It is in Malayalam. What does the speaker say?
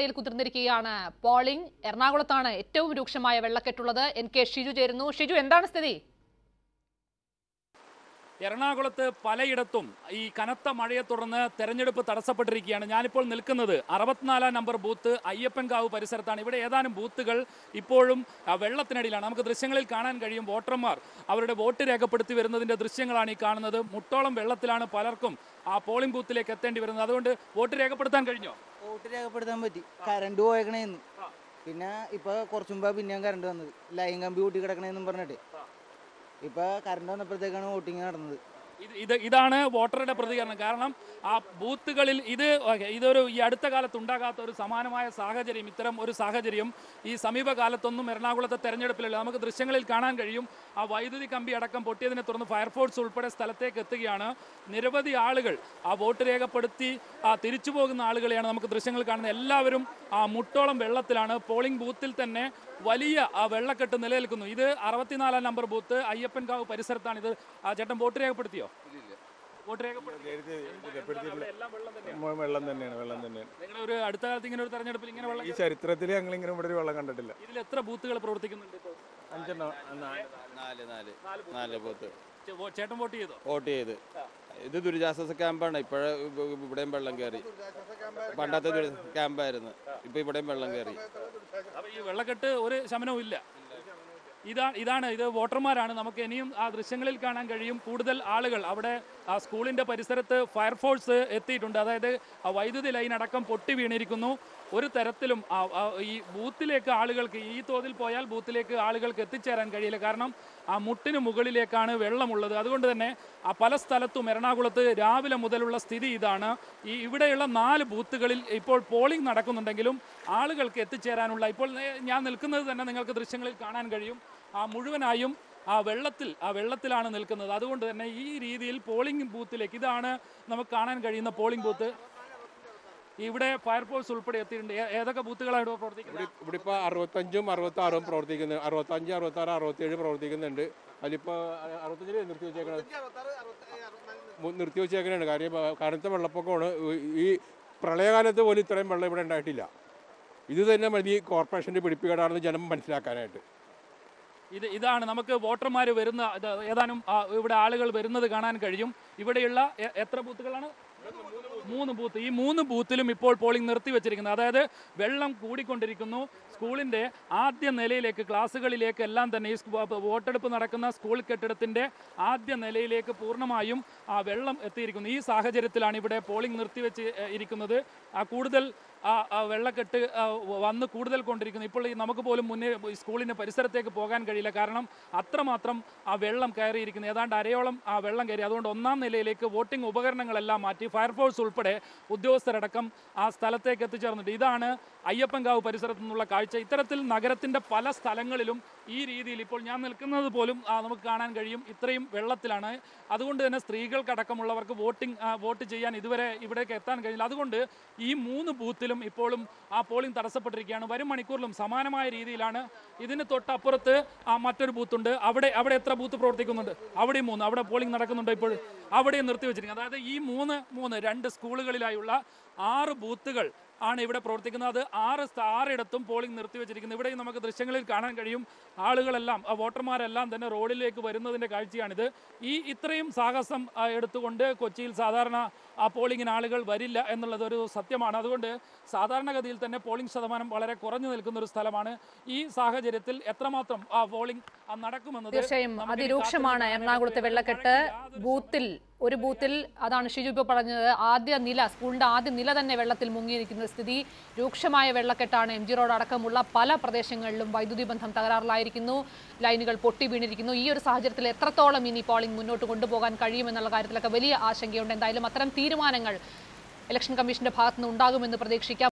വെള്ളത്തിനടിയിൽ കുതിർന്നിരിക്കുകയാണ് പോളിംഗ് എറണാകുളത്താണ് ഏറ്റവും രൂക്ഷമായ വെള്ളക്കെട്ടുള്ളത് എൻ കെ ഷിജു ചേരുന്നു ഷിജു എന്താണ് സ്ഥിതി എറണാകുളത്ത് പലയിടത്തും ഈ കനത്ത മഴയെ തുടർന്ന് തെരഞ്ഞെടുപ്പ് തടസ്സപ്പെട്ടിരിക്കുകയാണ് ഞാനിപ്പോൾ നിൽക്കുന്നത് അറുപത്തിനാലാം നമ്പർ ബൂത്ത് അയ്യപ്പൻകാവ് പരിസരത്താണ് ഇവിടെ ഏതാനും ബൂത്തുകൾ ഇപ്പോഴും ആ, വെള്ളത്തിനടിയിലാണ് നമുക്ക് ദൃശ്യങ്ങളിൽ കാണാൻ കഴിയും വോട്ടർമാർ അവരുടെ വോട്ട് രേഖപ്പെടുത്തി വരുന്നതിന്റെ ദൃശ്യങ്ങളാണ് ഈ കാണുന്നത് മുട്ടോളം വെള്ളത്തിലാണ് പലർക്കും ആ പോളിംഗ് ബൂത്തിലേക്ക് എത്തേണ്ടി വരുന്നത് അതുകൊണ്ട് വോട്ട് രേഖപ്പെടുത്താൻ കഴിഞ്ഞോ വോട്ട് രേഖപ്പെടുത്താൻ പറ്റി കറണ്ട് പോയേക്കണേന്ന് പിന്നെ ഇപ്പൊ കുറച്ചു മുമ്പ് പിന്നെയും കറണ്ട് വന്നത് ലൈൻ കമ്പി കൂട്ടി കിടക്കണേന്നും പറഞ്ഞിട്ട് ഇപ്പൊ കറണ്ട് വന്നപ്പോഴത്തേക്കാണ് വോട്ടിങ് നടന്നത് ഇത് ഇത് ഇതാണ് വോട്ടറുടെ പ്രതികരണം കാരണം ആ ബൂത്തുകളിൽ ഇത് ഓക്കേ, ഇതൊരു ഈ അടുത്ത കാലത്ത് ഉണ്ടാകാത്ത ഒരു സമാനമായ സാഹചര്യം ഇത്തരം ഒരു സാഹചര്യം ഈ സമീപകാലത്തൊന്നും എറണാകുളത്തെ തെരഞ്ഞെടുപ്പിലല്ല നമുക്ക് ദൃശ്യങ്ങളിൽ കാണാൻ കഴിയും ആ വൈദ്യുതി കമ്പി അടക്കം പൊട്ടിയതിനെ തുടർന്ന് ഫയർഫോഴ്സ് ഉൾപ്പെടെ സ്ഥലത്തേക്ക് എത്തുകയാണ് നിരവധി ആളുകൾ ആ വോട്ട് രേഖപ്പെടുത്തി ആ തിരിച്ചു പോകുന്ന ആളുകളെയാണ് നമുക്ക് ദൃശ്യങ്ങൾ കാണുന്നത് എല്ലാവരും ആ മുട്ടോളം വെള്ളത്തിലാണ് പോളിംഗ് ബൂത്തിൽ തന്നെ വലിയ ആ വെള്ളക്കെട്ട് നിലനിൽക്കുന്നു ഇത് അറുപത്തിനാലാം നമ്പർ ബൂത്ത് അയ്യപ്പൻകാവ് പരിസരത്താണ് ഇത് ആ ചേട്ടൻ വോട്ട് രേഖപ്പെടുത്തിയോ വോട്ട് രേഖപ്പെടുത്തി അവിടെ എല്ലാം വെള്ളം തന്നെയാണ് മ- വെള്ളം തന്നെയാണ് വെള്ളം തന്നെയാണ് നിങ്ങൾ ഒരു അടുത്ത കാലത്ത് ഇങ്ങനെ ഒരു തെരഞ്ഞെടുപ്പിൽ ഇങ്ങനെ വെള്ളം ഈ ചരിത്രത്തിൽ ഞങ്ങൾ ഇങ്ങനെ ഇവിടെ ഒരു വെള്ളം കണ്ടിട്ടില്ല ഇതിൽ എത്ര ബൂത്തുകൾ പ്രവർത്തിക്കുന്നുണ്ട് ഇപ്പോൾ അഞ്ചെണ്ണം നാല് നാല് നാല് ബൂത്ത് ചേ- വോ- ചേട്ടൻ വോട്ട് ചെയ്തോ വോട്ട് ചെയ്ത് ഇത് ദുരിതാശ്വാസ ക്യാമ്പാണ് ഇപ്പോഴേ ഇവിടെയും വെള്ളം കയറി പണ്ടത്തെ ദുരി ക്യാമ്പായിരുന്നു ഇപ്പൊ ഇവിടെയും വെള്ളം കയറി അപ്പൊ ഈ വെള്ളക്കെട്ട് ഒരു ശമനവും ഇല്ല ഇതാണ് ഇതാണ് ഇത് വോട്ടർമാരാണ് നമുക്ക് ഇനിയും ആ ദൃശ്യങ്ങളിൽ കാണാൻ കഴിയും കൂടുതൽ ആളുകൾ അവിടെ ആ സ്കൂളിന്റെ പരിസരത്ത് ഫയർഫോഴ്സ് എത്തിയിട്ടുണ്ട് അതായത് ആ വൈദ്യുതി ലൈൻ അടക്കം പൊട്ടി വീണിരിക്കുന്നു ഒരു തരത്തിലും ആ- ആ ഈ ബൂത്തിലേക്ക് ആളുകൾക്ക് ഈ തോതിൽ പോയാൽ ബൂത്തിലേക്ക് ആളുകൾക്ക് എത്തിച്ചേരാൻ കഴിയില്ല കാരണം ആ മുട്ടിന് മുകളിലേക്കാണ് വെള്ളമുള്ളത് അതുകൊണ്ട് തന്നെ ആ പല സ്ഥലത്തും എറണാകുളത്ത് രാവിലെ മുതലുള്ള സ്ഥിതി ഇതാണ് ഈ ഇവിടെയുള്ള നാല് ബൂത്തുകളിൽ ഇപ്പോൾ പോളിംഗ് നടക്കുന്നുണ്ടെങ്കിലും ആളുകൾക്ക് എത്തിച്ചേരാനുള്ള ഇപ്പോൾ നേ- ഞാൻ നിൽക്കുന്നത് തന്നെ നിങ്ങൾക്ക് ദൃശ്യങ്ങളിൽ കാണാൻ കഴിയും ആ മുഴുവനായും ആ വെള്ളത്തിൽ ആ വെള്ളത്തിലാണ് നിൽക്കുന്നത് അതുകൊണ്ട് തന്നെ ഈ രീതിയിൽ പോളിംഗ് ബൂത്തിലേക്ക് ഇതാണ് നമുക്ക് കാണാൻ കഴിയുന്ന പോളിംഗ് ബൂത്ത് ഇവിടെ ഫയർഫോഴ്സ് ഉൾപ്പെടെ എത്തിയിട്ടുണ്ട് ഏ- ഏതൊക്കെ ബൂത്തുകളാണ് ഇവിടെ പ്രവർത്തിക്കുന്നത് ഇവിടെ ഇവിടെ ഇപ്പോൾ അറുപത്തഞ്ചും അറുപത്തി ആറും പ്രവർത്തിക്കുന്നു അറുപത്തഞ്ച് അറുപത്തി ആറ് അറുപത്തേഴ് പ്രവർത്തിക്കുന്നുണ്ട് അതിലിപ്പോൾ അറുപത്തഞ്ചില് നിർത്തി വെച്ചേക്കണത് മു- നിർത്തി വെച്ചേക്കണാണ് കാര്യം ഇപ്പൊ കനത്ത വെള്ളപ്പൊക്കമാണ് ഈ- ഈ പ്രളയകാലത്ത് പോലും ഇത്രയും വെള്ളം ഇവിടെ ഉണ്ടായിട്ടില്ല ഇത് തന്നെ മതി കോർപ്പറേഷൻ്റെ പിടിപ്പുകേടാണെന്ന് ജനം മനസ്സിലാക്കാനായിട്ട് ഇത് ഇതാണ് നമുക്ക് വോട്ടർമാർ വരുന്ന ഇത് ഏതാനും ആ, ഇവിടെ ആളുകൾ വരുന്നത് കാണാൻ കഴിയും ഇവിടെയുള്ള എ- എത്ര ബൂത്തുകളാണ് മൂന്ന് ബൂത്ത് ഈ മൂന്ന് ബൂത്തിലും ഇപ്പോൾ പോളിംഗ് നിർത്തി വെച്ചിരിക്കുന്നത് അതായത് വെള്ളം കൂടിക്കൊണ്ടിരിക്കുന്നു സ്കൂളിന്റെ ആദ്യ നിലയിലേക്ക് ക്ലാസ്സുകളിലേക്ക് എല്ലാം തന്നെ ഈ സ്കൂ- വോട്ടെടുപ്പ് നടക്കുന്ന സ്കൂൾ കെട്ടിടത്തിന്റെ ആദ്യ നിലയിലേക്ക് പൂർണ്ണമായും ആ വെള്ളം എത്തിയിരിക്കുന്നു ഈ സാഹചര്യത്തിലാണ് ഇവിടെ പോളിംഗ് നിർത്തിവെച്ച് എ, ഇരിക്കുന്നത് ആ കൂടുതൽ ആ ആ വെള്ളക്കെട്ട് ആ, വന്ന് കൂടുതൽ കൊണ്ടിരിക്കുന്നു ഇപ്പോൾ ഈ നമുക്ക് പോലും മുന്നേ ഈ സ്കൂളിന് പരിസരത്തേക്ക് പോകാൻ കഴിയില്ല കാരണം അത്രമാത്രം ആ വെള്ളം കയറിയിരിക്കുന്നു ഏതാണ്ട് അരയോളം ആ വെള്ളം കയറി അതുകൊണ്ട് ഒന്നാം നിലയിലേക്ക് വോട്ടിംഗ് ഉപകരണങ്ങളെല്ലാം മാറ്റി ഫയർഫോഴ്സ് ഉൾപ്പെടെ ഉദ്യോഗസ്ഥരടക്കം ആ സ്ഥലത്തേക്ക് എത്തിച്ചേർന്നിട്ട് ഇതാണ് അയ്യപ്പൻകാവ് പരിസരത്തു നിന്നുള്ള കാഴ്ച ഇത്തരത്തിൽ നഗരത്തിന്റെ പല സ്ഥലങ്ങളിലും ഈ രീതിയിൽ ഇപ്പോൾ ഞാൻ നിൽക്കുന്നത് പോലും ആ, നമുക്ക് കാണാൻ കഴിയും ഇത്രയും വെള്ളത്തിലാണ് അതുകൊണ്ട് തന്നെ സ്ത്രീകൾക്കടക്കമുള്ളവർക്ക് വോട്ടിംഗ് ആ, വോട്ട് ചെയ്യാൻ ഇതുവരെ ഇവിടേക്ക് എത്താൻ കഴിയില്ല അതുകൊണ്ട് ഈ മൂന്ന് ബൂത്തിലും ഇപ്പോഴും ആ പോളിംഗ് തടസ്സപ്പെട്ടിരിക്കുകയാണ് വരും മണിക്കൂറിലും സമാനമായ രീതിയിലാണ് ഇതിന് തൊട്ടപ്പുറത്ത് ആ മറ്റൊരു ബൂത്തുണ്ട് അവിടെ അവിടെ എത്ര ബൂത്ത് പ്രവർത്തിക്കുന്നുണ്ട് അവിടെയും മൂന്ന് അവിടെ പോളിംഗ് നടക്കുന്നുണ്ട് ഇപ്പോൾ അവിടെയും നിർത്തിവെച്ചിരിക്കുന്നത് അതായത് ഈ മൂന്ന് മൂന്ന് രണ്ട് സ്കൂളുകളിലായുള്ള ആറ് ബൂത്തുകൾ ആണ് ഇവിടെ പ്രവർത്തിക്കുന്നത് അത് ആറ് സ്ഥ- ആറിടത്തും പോളിംഗ് നിർത്തിവെച്ചിരിക്കുന്നത് ഇവിടെയും നമുക്ക് ദൃശ്യങ്ങളിൽ കാണാൻ കഴിയും ആളുകളെല്ലാം ആ വോട്ടർമാരെല്ലാം തന്നെ റോഡിലേക്ക് വരുന്നതിൻ്റെ കാഴ്ചയാണിത് ഈ ഇത്രയും സാഹസം ആ, എടുത്തുകൊണ്ട് കൊച്ചിയിൽ സാധാരണ ആ പോളിംഗിന് ആളുകൾ വരില്ല എന്നുള്ളത് ഒരു സത്യമാണ് അതുകൊണ്ട് സാധാരണഗതിയിൽ തന്നെ പോളിംഗ് ശതമാനം വളരെ കുറഞ്ഞു നിൽക്കുന്ന ഒരു സ്ഥലമാണ് ഈ സാഹചര്യത്തിൽ എത്രമാത്രം ആ പോളിംഗ് ആ, നടക്കുമെന്നത് തീർച്ചയായും നമുക്കിനി അതിരൂക്ഷമാണ് കാത്തിരുന്ന് എറണാകുളത്തെ കാണേണ്ടതുണ്ട്. വെള്ളക്കെട്ട് യാതൊരു ബൂത്തിൽ ഒരു ബൂത്തിൽ അതാണ് ഷിജു ഇപ്പോൾ പറഞ്ഞത് ആദ്യ നില സ്കൂളിന്റെ ആദ്യ നില തന്നെ വെള്ളത്തിൽ മുങ്ങിയിരിക്കുന്ന സ്ഥിതി രൂക്ഷമായ വെള്ളക്കെട്ടാണ് എം ജി റോഡ് അടക്കമുള്ള പല പ്രദേശങ്ങളിലും വൈദ്യുതി ബന്ധം തകരാറിലായിരിക്കുന്നു ലൈനുകൾ പൊട്ടി വീണിരിക്കുന്നു ഈ ഒരു സാഹചര്യത്തിൽ എത്രത്തോളം ഇനി പോളിംഗ് മുന്നോട്ട് കൊണ്ടുപോകാൻ കഴിയുമെന്നുള്ള കാര്യത്തിലൊക്കെ വലിയ ആശങ്കയുണ്ട് എന്തായാലും അത്തരം തീരുമാനങ്ങൾ ഇലക്ഷൻ കമ്മീഷന്റെ ഭാഗത്തുനിന്ന് ഉണ്ടാകുമെന്ന് പ്രതീക്ഷിക്കാം